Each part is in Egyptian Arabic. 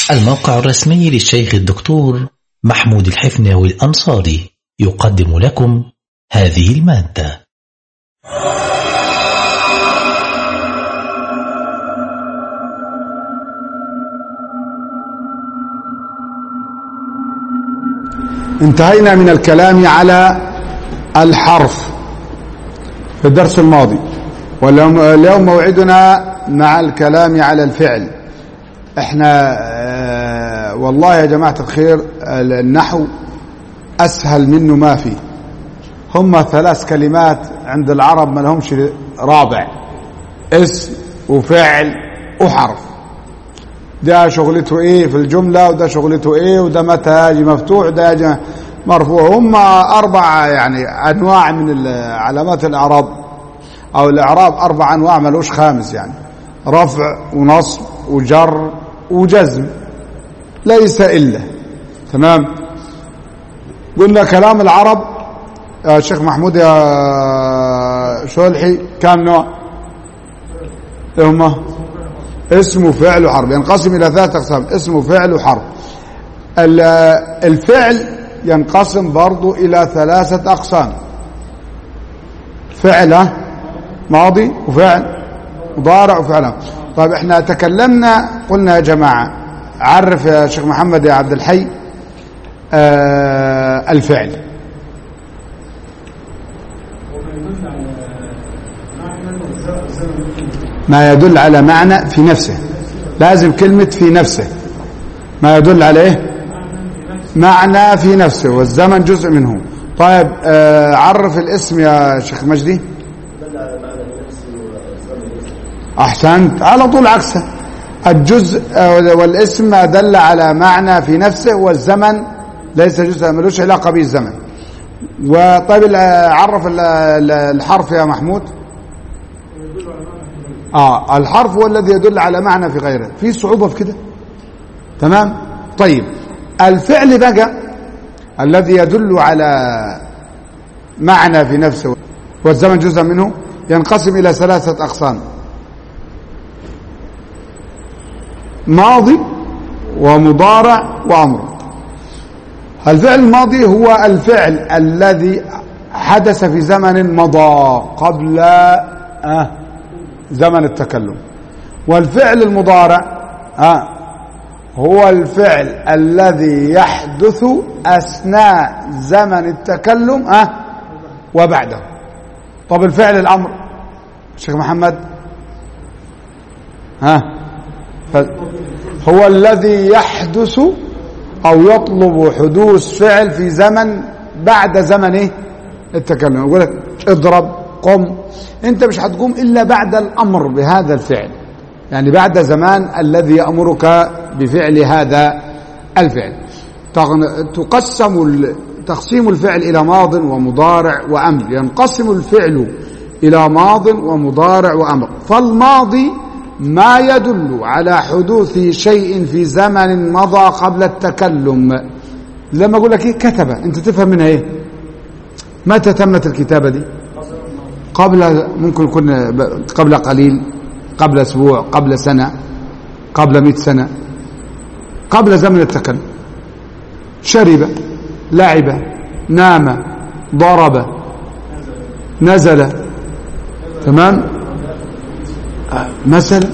الموقع الرسمي للشيخ الدكتور محمود الحفناوي الأنصاري يقدم لكم هذه المادة انتهينا من الكلام على الحرف في الدرس الماضي واليوم موعدنا مع الكلام على الفعل احنا اه والله يا جماعة الخير النحو أسهل منه ما في هم ثلاث كلمات عند العرب ما لهمش رابع اسم وفعل وحرف ده شغلته ايه في الجملة وده شغلته ايه وده متى يجي مفتوح وده يجي مرفوع هم أربع يعني أنواع من علامات الإعراب أو الإعراب أربع أنواع ملوش خامس يعني رفع ونصب وجر وجزم ليس إلا تمام قلنا كلام العرب يا شيخ محمود يا شولحي كم نوع هما اسم وفعل وحرف ينقسم إلى ثلاثة أقسام اسم وفعل وحرف الفعل ينقسم برضو إلى ثلاثة أقسام فعل ماضي وفعل مضارع وفعل طيب احنا تكلمنا قلنا يا جماعة عرف يا شيخ محمد يا عبد الحي آه الفعل ما يدل على معنى في نفسه لازم كلمة في نفسه ما يدل على ايه معنى في نفسه والزمن جزء منه طيب آه عرف الاسم يا شيخ مجدي احسنت على طول عكسه الجزء والاسم ما دل على معنى في نفسه والزمن ليس جزء ملوش علاقه به الزمن وطيب عرف الحرف يا محمود اه الحرف هو الذي يدل على معنى في غيره في صعوبه في كده تمام طيب الفعل بقى الذي يدل على معنى في نفسه والزمن جزء منه ينقسم إلى ثلاثة أقسام ماضي ومضارع وأمر الفعل الماضي هو الفعل الذي حدث في زمن مضى قبل آه زمن التكلم والفعل المضارع آه هو الفعل الذي يحدث أثناء زمن التكلم أه وبعده طب الفعل الأمر شيخ محمد ها أه هو الذي يحدث أو يطلب حدوث فعل في زمن بعد زمن إيه؟ التكلم يقول لك اضرب قم انت مش هتقوم إلا بعد الأمر بهذا الفعل يعني بعد زمان الذي يأمرك بفعل هذا الفعل تقسم تقسيم الفعل إلى ماض ومضارع وأمر ينقسم الفعل إلى ماض ومضارع وأمر فالماضي ما يدل على حدوث شيء في زمن مضى قبل التكلم لما أقول لك إيه كتب أنت تفهم منها إيه متى تمت الكتابة دي قبل ممكن يكون قبل قليل قبل أسبوع قبل سنة قبل مئة سنة قبل زمن التكلم شرب لعب نام ضرب نزل تمام آه مثلا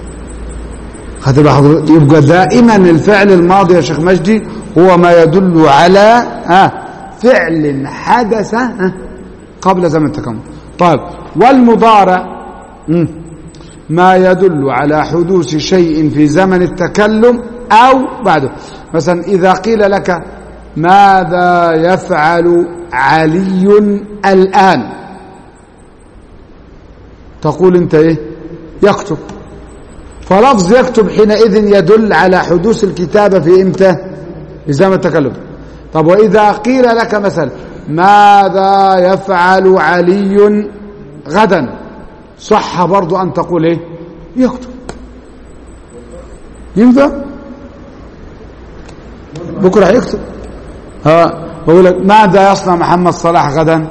يبقى دائما الفعل الماضي يا شيخ مجدي هو ما يدل على آه فعل حدث آه قبل زمن التكلم طيب والمضارع ما يدل على حدوث شيء في زمن التكلم أو بعده مثلا إذا قيل لك ماذا يفعل علي الآن تقول أنت إيه يكتب فلفظ يكتب حينئذ يدل على حدوث الكتابة في إمتى في زمن التكلم طب وإذا قيل لك مثلا ماذا يفعل علي غدا صح برضو أن تقول إيه يكتب ينفع بكرة يكتب ها بقول لك ماذا يصنع محمد صلاح غدا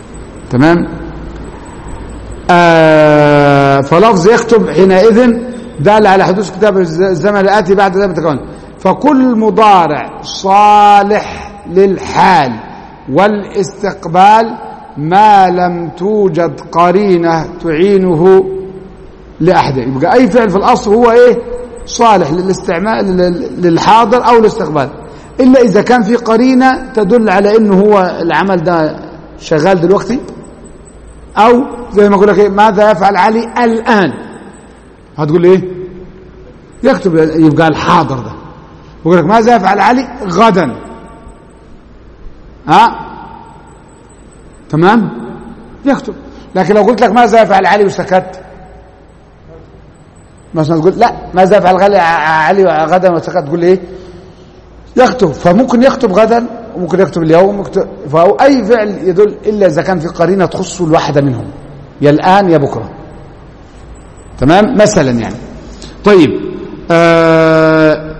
تمام آه فلفظ يكتب حينئذ دال على حدوث كتاب الزمن الآتي بعد ذلك تكون فكل مضارع صالح للحال والاستقبال ما لم توجد قرينة تعينه لأحده يبقى أي فعل في الأصل هو إيه صالح للاستعمال للحاضر أو الاستقبال إلا إذا كان في قرينة تدل على إنه هو العمل ده شغال دلوقتي أو زي ما أقول لك إيه ماذا يفعل علي الآن هتقول إيه يكتب يبقى الحاضر ده يقول لك ماذا يفعل علي غدا ها تمام يكتب لكن لو قلت لك ماذا يفعل علي وسكت مثلا تقول لا ماذا يفعل علي علي غدا وسكت تقول ايه يكتب فممكن يكتب غدا وممكن يكتب اليوم يكتب فهو اي فعل يدل الا اذا كان في قرينه تخص الواحده منهم يا الان يا بكره تمام مثلا يعني طيب آه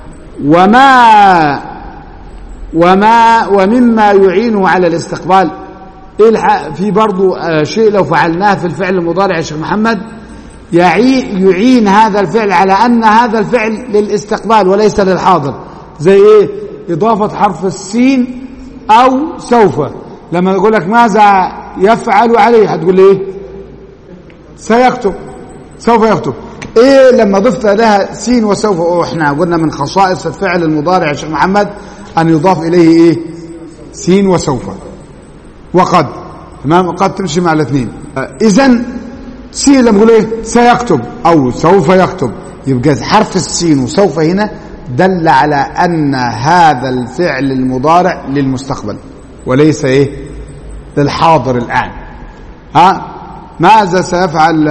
وما وما ومما يعينه على الاستقبال إيه في برضو آه شيء لو فعلناه في الفعل المضارع يا شيخ محمد يعين هذا الفعل على أن هذا الفعل للاستقبال وليس للحاضر زي إيه إضافة حرف السين أو سوف لما يقول لك ماذا يفعل عليه هتقول لي إيه سيكتب سوف يكتب ايه لما ضفت لها سين وسوف احنا قلنا من خصائص الفعل المضارع يا شيخ محمد ان يضاف اليه ايه سين وسوف وقد تمام قد تمشي مع الاثنين اذا سين لما نقول ايه سيكتب او سوف يكتب يبقى حرف السين وسوف هنا دل على ان هذا الفعل المضارع للمستقبل وليس ايه للحاضر الان ها ماذا سيفعل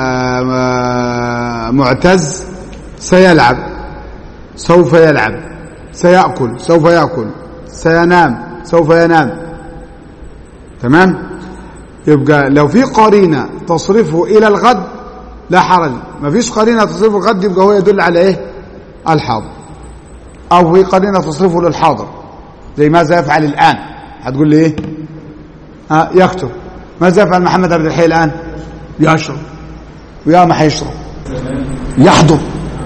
معتز سيلعب سوف يلعب سيأكل سوف يأكل سينام سوف ينام تمام يبقى لو في قرينة تصرفه إلى الغد لا حرج ما فيش قرينة تصرفه الغد يبقى هو يدل على إيه الحاضر أو في قرينة تصرفه للحاضر زي ماذا يفعل الآن هتقول لي إيه آه يكتب ماذا يفعل محمد عبد الحي الآن يشرب ويا ما حيشرب يحضر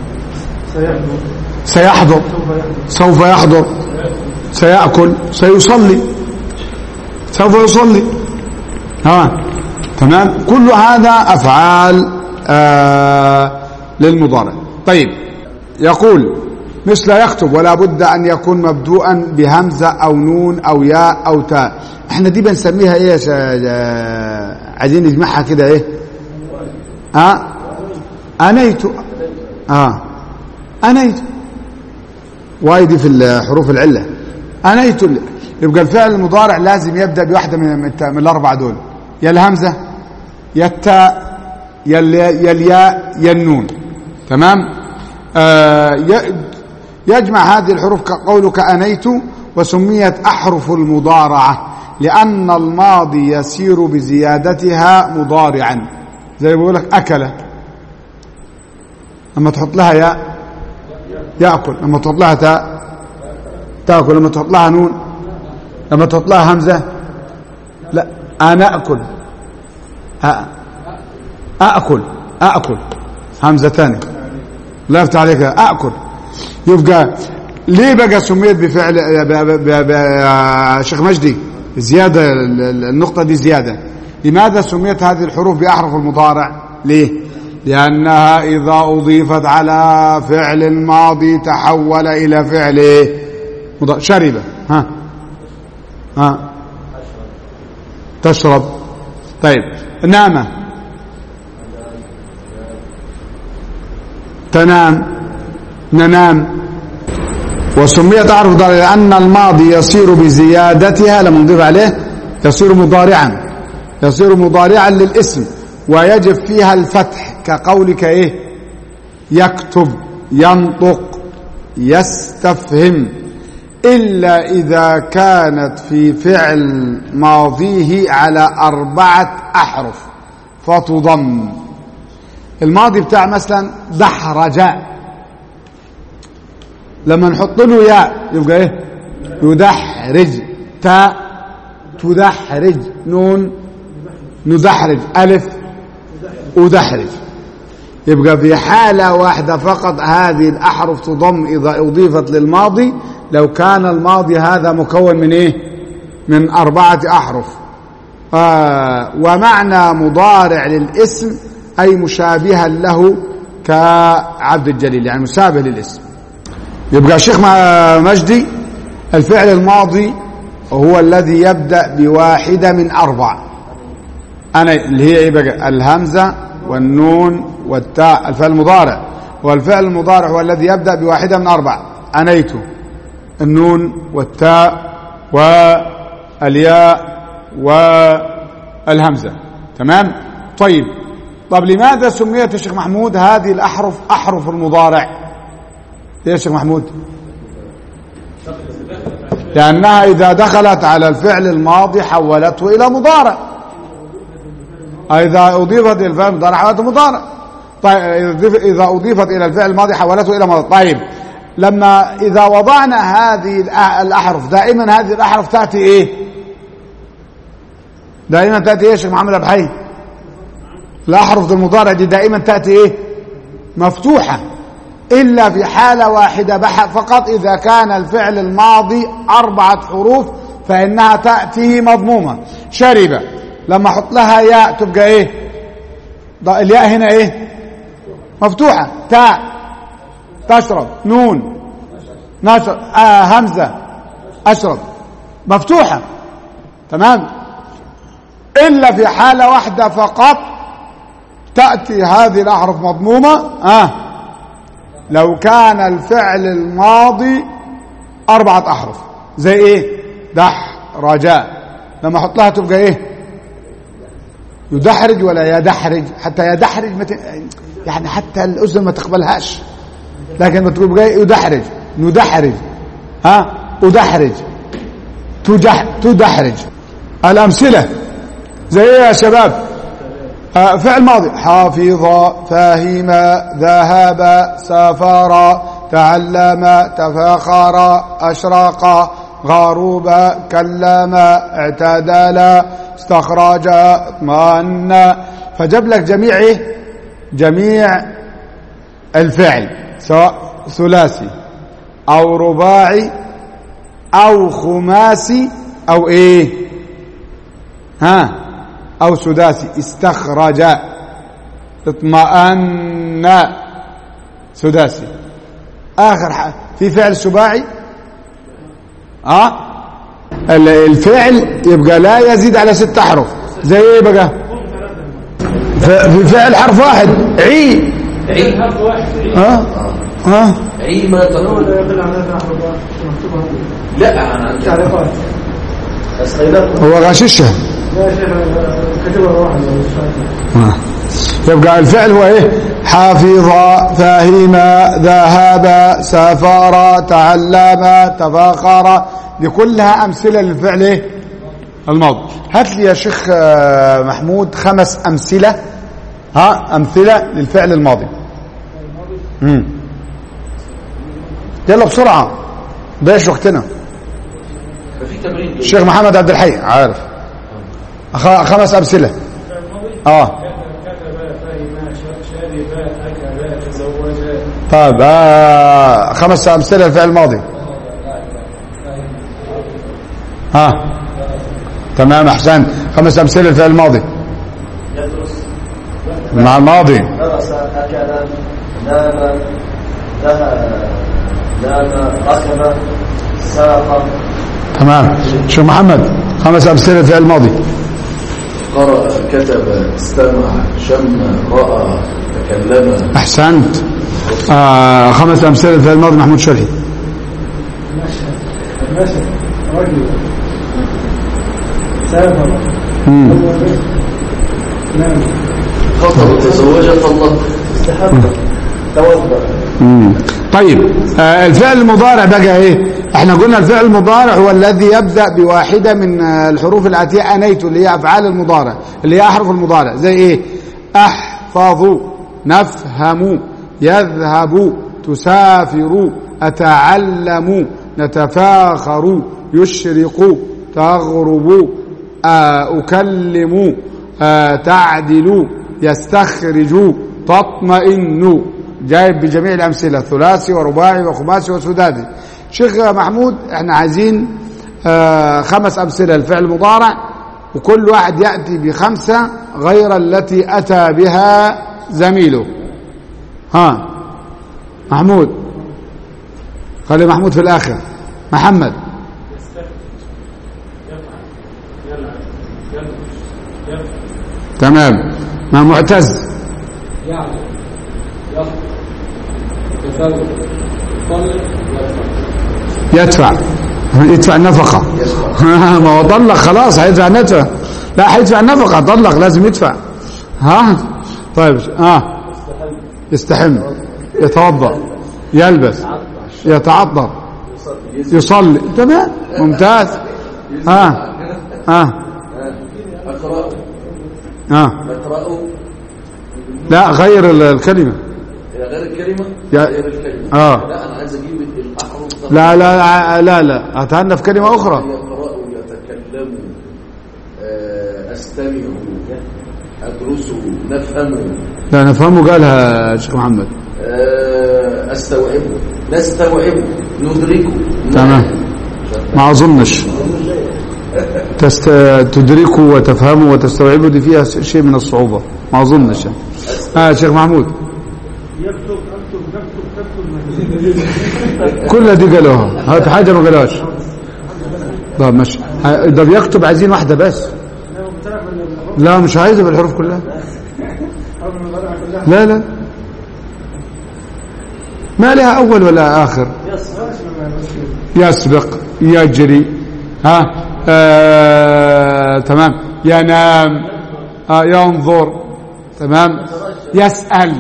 سيحضر سوف يحضر سيأكل سيصلي سوف يصلي ها تمام كل هذا أفعال آه للمضارع طيب يقول مثل يكتب ولا بد أن يكون مبدوءا بهمزة أو نون أو ياء أو تاء احنا دي بنسميها ايه عايزين نجمعها كده ايه اه انيت اه انيت واي دي في حروف العله انيت يبقى الفعل المضارع لازم يبدا بواحده من من الاربعه دول يا الهمزه يا التاء يا الياء يا النون تمام آه يجمع هذه الحروف كقولك انيت وسميت احرف المضارعه لأن الماضي يسير بزيادتها مضارعا زي بيقول لك أكل لما تحط لها ياء يأكل لما تحط لها تاء تأكل لما تحط لها نون لما تحط لها همزة لا أنا أكل أأكل أأكل همزة ثانية لا يفتح عليك أأكل يبقى ليه بقى سميت بفعل شيخ مجدي زيادة النقطة دي زيادة لماذا سميت هذه الحروف بأحرف المضارع ليه لأنها إذا أضيفت على فعل ماضي تحول إلى فعل مضارع شرب ها ها تشرب طيب نام تنام ننام وسميت أعرف ضارع لأن الماضي يصير بزيادتها لما نضيف عليه يصير مضارعا يصير مضارعا للاسم ويجب فيها الفتح كقولك إيه يكتب ينطق يستفهم إلا إذا كانت في فعل ماضيه على أربعة أحرف فتضم الماضي بتاع مثلا دحرج لما نحط له ياء يبقى ايه يدحرج تاء تدحرج نون ندحرج ألف أدحرج يبقى في حالة واحدة فقط هذه الأحرف تضم إذا أضيفت للماضي لو كان الماضي هذا مكون من إيه من أربعة أحرف آه ومعنى مضارع للاسم أي مشابها له كعبد الجليل يعني مشابه للاسم يبقى الشيخ مجدي الفعل الماضي هو الذي يبدأ بواحدة من أربع أنا اللي هي إيه بقى الهمزة والنون والتاء الفعل المضارع والفعل المضارع هو الذي يبدأ بواحدة من أربع أنيت النون والتاء والياء والهمزة تمام طيب طب لماذا سميت الشيخ محمود هذه الأحرف أحرف المضارع ليه يا شيخ محمود لأنها إذا دخلت على الفعل الماضي حولته إلى مضارع إذا أضيفت إلى الفعل المضارع حولته مضارع طيب إذا أضيفت إلى الفعل الماضي حولته إلى مضارع طيب لما إذا وضعنا هذه الأحرف دائما هذه الأحرف تأتي إيه دائما تأتي إيه يا شيخ محمد أبحي الأحرف المضارع دي دائما تأتي إيه مفتوحة إلا في حالة واحدة فقط إذا كان الفعل الماضي أربعة حروف فإنها تأتي مضمومة شرب لما أحط لها ياء تبقى إيه الياء هنا إيه مفتوحة تاء تشرب نون نشر آه همزة أشرب مفتوحة تمام إلا في حالة واحدة فقط تأتي هذه الأحرف مضمومة آه لو كان الفعل الماضي أربعة أحرف زي إيه دح رجاء لما أحط لها تبقى إيه يدحرج ولا يدحرج حتى يدحرج مت... يعني حتى الأذن ما تقبلهاش لكن ما تقول إيه يدحرج ندحرج ها أدحرج تجح... تدحرج الأمثلة زي إيه يا شباب آه فعل ماضي حافظ فهم ذهب سافر تعلم تفاخر أشرق غروب كلم اعتدل استخرج اطمأن فجاب لك جميع ايه جميع الفعل سواء ثلاثي او رباعي او خماسي او ايه ها او سداسي استخرج اطمأن سداسي اخر حاجة في فعل سباعي اه الفعل يبقى لا يزيد على ست احرف زي ايه بقى في فعل حرف واحد عي عي حرف واحد ها ها عي ما تقول لا انا تعريفات هو غاششها لا شيخ كتبها واحد آه. يبقى الفعل هو ايه حافظ فهم ذهب سافر تعلم تفاخر لكلها امثله للفعل ايه الماضي هات لي يا شيخ آه، محمود خمس امثله ها امثله للفعل الماضي امم يلا بسرعه ضيعش وقتنا في تمرين الشيخ محمد عبد الحي عارف خ- خمس امثله اه كتب فهم شرب اكل تزوج طيب آه خمس امثله للفعل الماضي ها تمام احسنت خمس امثله للفعل الماضي يدرس مع الماضي درس أكل نام ذهب نام ركب ساق تمام شو محمد خمس امثله للفعل الماضي قرأ كتب استمع شم رأى تكلم احسنت آه خمس امثله للفعل الماضي محمود شرحي مشى رجل سافر مم. نام خطب تزوج طلق استحق توضأ مم. طيب آه الفعل المضارع بقى ايه احنا قلنا الفعل المضارع هو الذي يبدا بواحده من آه الحروف الاتيه انيت اللي هي افعال المضارع اللي هي احرف المضارع زي ايه احفظ نفهم يذهب تسافر اتعلم نتفاخر يشرق تغرب آه اكلم آه تعدل يستخرج تطمئن جايب بجميع الأمثلة ثلاثي ورباعي وخماسي وسداسي شيخ محمود احنا عايزين آه خمس أمثلة الفعل المضارع وكل واحد يأتي بخمسة غير التي أتى بها زميله ها محمود خلي محمود في الآخر محمد تمام ما معتز يعني يخطب يتزوج يطلق يدفع يدفع يدفع النفقة ما هو طلق خلاص هيدفع نفقة لا هيدفع النفقة طلق لازم يدفع ها طيب اه يستحم يتوضا يلبس يتعطر يصلي تمام ممتاز ها ها أقرأ ها أقرأ لا غير ال- الكلمة إلى غير الكلمة يا- غير الكلمة آه. لا أنا عايز أجيب الأحرف لا لا لا لا أتهنى في كلمة أخرى يقرأ يتكلم آه، أستمع أدرس نفهم لا نفهمه قالها شيخ محمد آه، أستوعب نستوعب ندرك تمام ما أظنش تست... تدركه وتفهمه وتستوعبه دي فيها شيء من الصعوبة ما أظنش يعني. آه شيخ محمود يكتب اكتب نكتب تكتب كل دي قالوها هات حاجة ما قالوهاش طب ماشي آه، ده بيكتب عايزين واحدة بس لو بتعرف ان الحروف لا مش عايزة بالحروف كلها او من المضارع كلها لا لا ما لها أول ولا آخر يسبق يجري ها آه تمام ينام آه ينظر تمام يسأل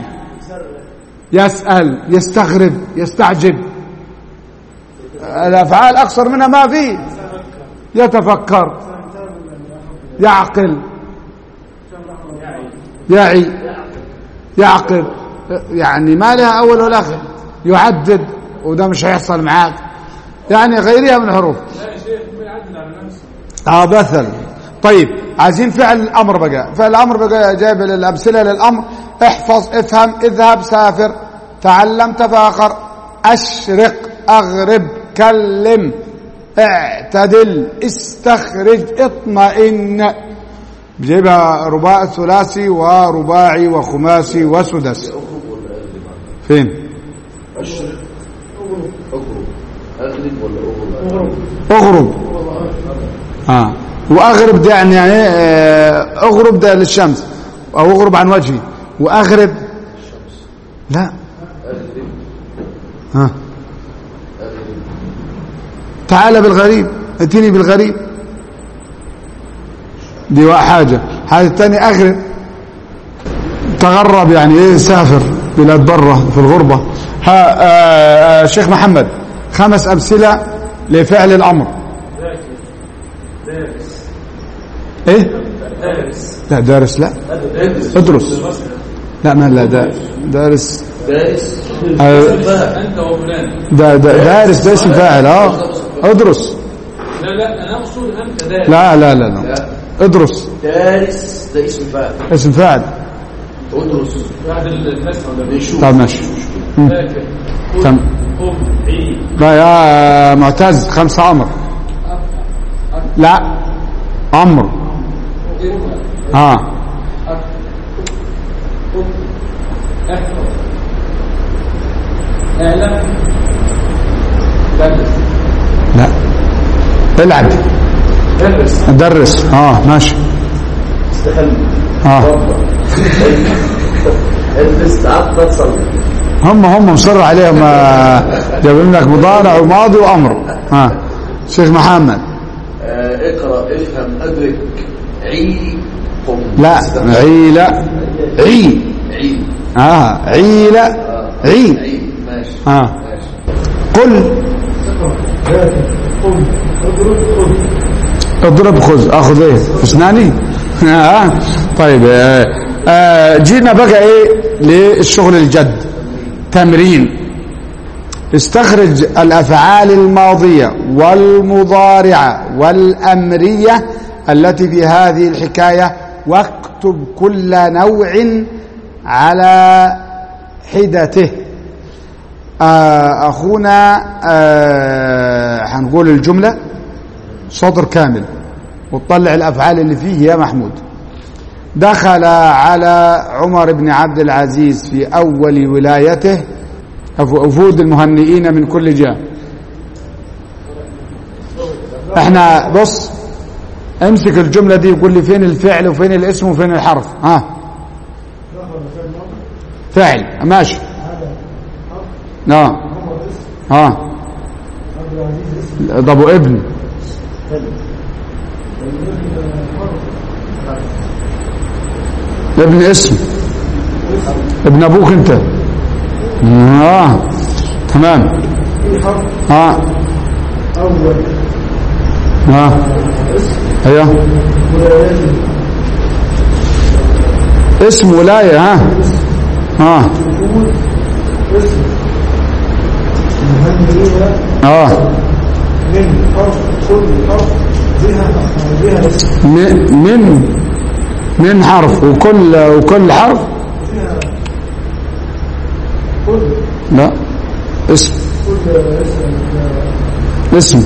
يسأل يستغرب يستعجب الأفعال أكثر منها ما في يتفكر يعقل يعي يعقل يعني ما لها أول ولا آخر يعدد وده مش هيحصل معاك يعني غيرها من الحروف لا يا شيخ ما يعدل على نفسه اه مثل طيب عايزين فعل الامر بقى فعل الامر بقى جايب الامثله للامر احفظ افهم اذهب سافر تعلم تفاخر اشرق اغرب كلم اعتدل استخرج اطمئن بجيبها رباع ثلاثي ورباعي وخماسي وسدس فين أشرق أغرب أغلب ولا أغرب اغرب اه واغرب ده يعني يعني آه، اغرب ده للشمس او اغرب عن وجهي واغرب لا أغلب ها أغلب تعال بالغريب اتني بالغريب دي وا- حاجة حاجة الثانية اغرب تغرب يعني ايه سافر بلاد بره في الغربة ها آه آه شيخ محمد خمس امثلة لفعل الامر ذاكر دارس ايه دارس لا دارس لا دارس ادرس لا ما لا دا- دارس دارس آه، انت وفلان دا دا دارس ده اسم فاعل اه ادرس لا لا انا اقصد انت دارس لا لا لا لا لا ادرس دارس ده اسم فاعل اسم فاعل ادرس بعد الفسحه ولا بنشوف طب ماشي ذاكر تم قم عيد لا يا معتز خمسة امر لا امر اه احفظ اعلم درس لا العب درس درس اه ماشي استحل اه البس تعطل صلي هم هم مصر عليهم آه، جايبين لك مضارع وماضي وامر اه شيخ محمد آه، اقرأ افهم أدرك عي قم لا استمع. عي لا عي عي اه عي لا عي عي ماشي اه ماشي قل اضرب خذ اخذ ايه اسناني آه. طيب آه. آه. جينا بقى ايه للشغل الجد تمرين استخرج الافعال الماضيه والمضارعه والامريه التي في هذه الحكايه واكتب كل نوع على حدته آه، أخونا آه، هنقول الجملة سطر كامل وتطلع الأفعال اللي فيه يا محمود دخل على عمر بن عبد العزيز في أول ولايته وفود المهنئين من كل جهة احنا بص امسك الجملة دي وقول لي فين الفعل وفين الاسم وفين الحرف ها فعل ماشي اه اه ده ابو ابن ابن اسم ابن ابوك انت اه تمام اه اه ايوه اسم ولايه ها ها اه من من من حرف وكل وكل حرف لا اسم اسم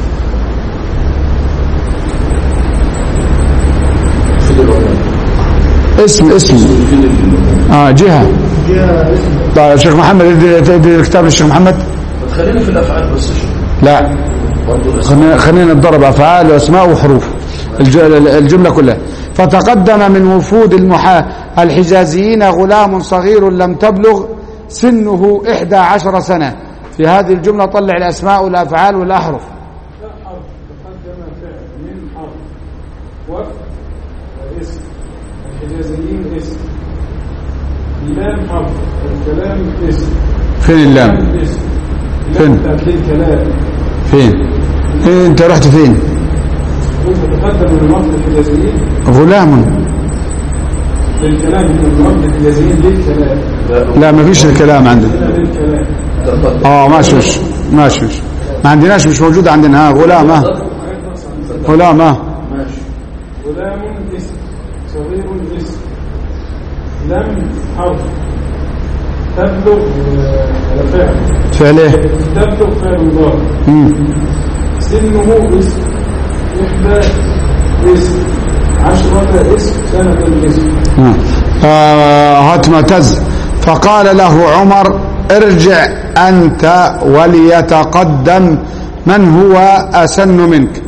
اسم اسم اه جهة طيب يا شيخ محمد ادي ادي الكتاب للشيخ محمد خلينا في الافعال بس شوف لا برضه الاسم خلينا خلينا نضرب افعال واسماء وحروف الج- الجمله كلها فتقدم من وفود المحا الحجازيين غلام صغير لم تبلغ سنه إحدى عشر سنة في هذه الجملة طلع الأسماء والأفعال والأحرف لا حرف تقدم فعل من حرف وقف واسم الحجازيين اسم لام حرف الكلام اسم فين اللام اسم فين؟ لام بتاعت الكلام فين فين انت رحت فين قلت تقدم من وقت الحجازيين غلام للكلام من وقت الحجازيين للكلام لا ما فيش الكلام عندنا لا للكلام تقدم اه ماشي ماشي ماشي ماشي. ما عندناش مش موجود عندنا ها غلام ها غلام ها ماشي غلام اسم صغير اسم لم حرف تبلغ آه، فعل فعله تبلغ فعل مضارع مم. سنه اسم إحدى اسم عشرة اسم سنة اسم آه. آه، هات معتز فقال له عمر ارجع أنت وليتقدم من هو أسن منك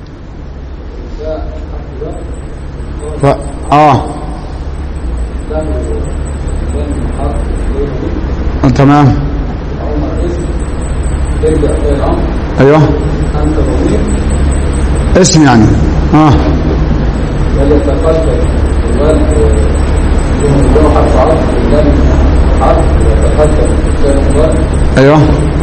ف... آه آه، تمام ايوه اسم يعني اه ايوه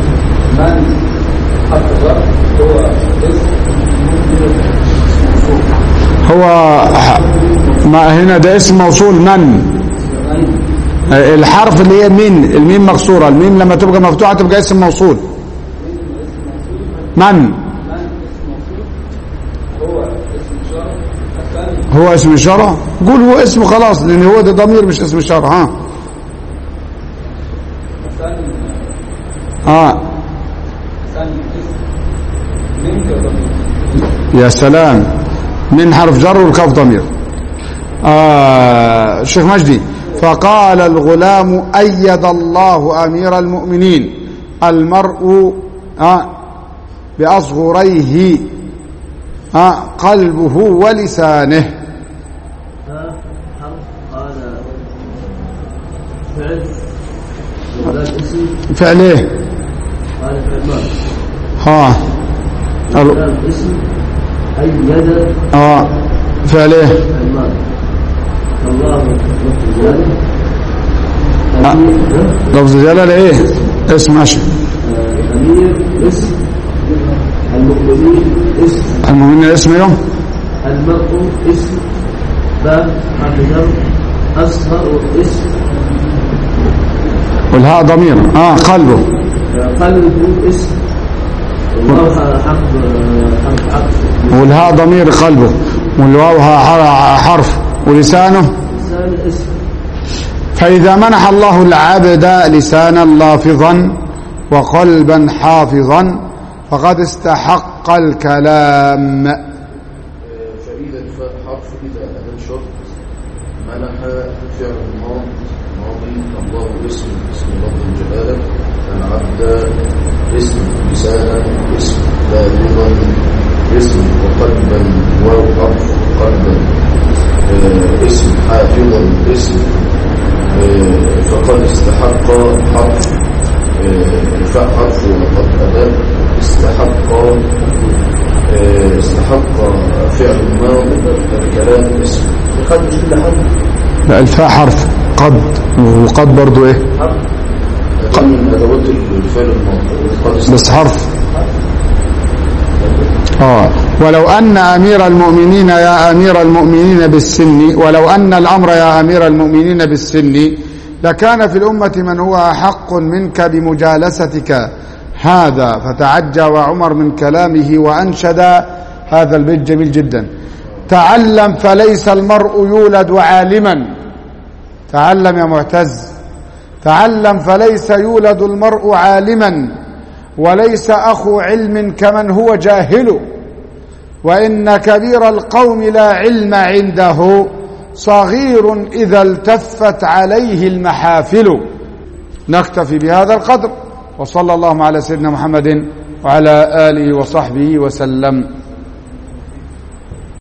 هو ح- ما هنا ده اسم موصول من آه، الحرف اللي هي من الميم مكسوره الميم لما تبقى مفتوحه تبقى اسم موصول من هو اسم اشاره قول هو اسم خلاص لان هو ده ضمير مش اسم اشاره ها اه يا سلام من حرف جر والكاف ضمير آه الشيخ مجدي فقال الغلام أيد الله أمير المؤمنين المرء آه بأصغريه آه قلبه ولسانه ها حرف قال فعل ولا اسم فعليه قال فعل ماضي ها ال- كلام اسم أيد آه فعليه فعل ماضي الله لفظ ذلك آه. أمير ها؟ لفظ جلالة ايه اسم ماشي آه، أمير اسم المؤمنين اسم المؤمنين اسم يوم المرء اسم باء حرف جر أصغر اسم والهاء ضمير اه قلبه آه، قلبه اسم والواو حرف حرف عطف والهاء ضمير قلبه والواو ها- ح- حرف ولسانه لسان اسم فإذا منح الله العبد لسانا لافظا وقلبا حافظا فقد استحق الكلام فإذا الفاء حرف إذا أداة شرط منح فعل الماضي ماضي الله اسم اسم لفظ الجلالة العبد اسم لسانا اسم بالغا اسم وقلبا واو حرف قلبا آه، اسم حافظا اسم آه، فقد استحق حرف آه، الفاء حرف وقد أداة استحق آه، استحق فعل الماضي الكلام اسم قد مش كل حرف لا الفاء حرف قد وقد برضو ايه هذا من أدوات الفعل الماضي قد استحق بس حرف اه ولو أن أمير المؤمنين يا أمير المؤمنين بالسن ولو أن الأمر يا أمير المؤمنين بالسن لكان في الأمة من هو أحق منك بمجالستك هذا فتعجى وعمر من كلامه وأنشد هذا البيت جميل جدا تعلم فليس المرء يولد عالما تعلم يا معتز تعلم فليس يولد المرء عالما وليس أخو علم كمن هو جاهل وإن كبير القوم لا علم عنده صغير إذا التفت عليه المحافل نكتفي بهذا القدر وصلى الله على سيدنا محمد وعلى آله وصحبه وسلم